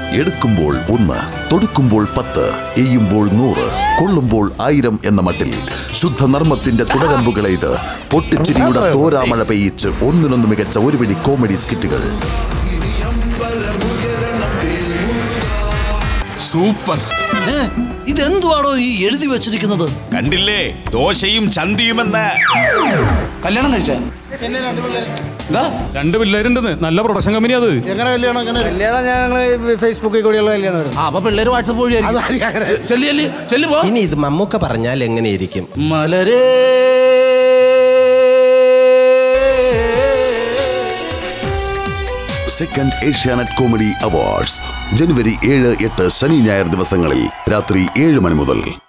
എടുക്കുമ്പോൾ ഒന്ന് തൊടുക്കുമ്പോൾ പത്ത് എയ്യുമ്പോൾ നൂറ് കൊള്ളുമ്പോൾ ആയിരം എന്ന മട്ടിൽ ശുദ്ധ നർമ്മത്തിന്റെ തുടരമ്പുകളെ ഇത് പൊട്ടിച്ചിരിയുടെ തോരാമഴ പെയ്യിച്ച് ഒന്നിനൊന്ന് മികച്ച ഒരു പിടി കോമഡി സ്കിറ്റുകൾ സൂപ്പർ ഏ, ഇതെന്തുവാണോ ഈ എഴുതി വെച്ചിരിക്കുന്നത് കണ്ടില്ലേ ദോശയും ചന്തിയുമെന്ന് കല്യാണം കഴിച്ചാ ഇതാ രണ്ട് പിള്ളേരുണ്ടെന്ന് നല്ല പ്രൊഡക്ഷൻ കമ്പനി അത് എങ്ങനെ കല്യാണം എങ്ങനെ കല്യാണം ഞങ്ങൾ ഫേസ്ബുക്കിൽ കൂടിയുള്ള കല്യാണം ആ അപ്പൊ പിള്ളേര് വാട്സപ്പ് വഴി ചെല്ലി ചെല്ലി ചെല്ലി പോ ഇനി ഇത് മമ്മൂക്ക പറഞ്ഞാൽ എങ്ങനെയിരിക്കും മലരേ സെക്കൻഡ് ഏഷ്യാനെറ്റ് കോമഡി അവാർഡ്സ് ജനുവരി ഏഴ് എട്ട് ശനി ഞായർ ദിവസങ്ങളിൽ രാത്രി ഏഴ് മണി മുതൽ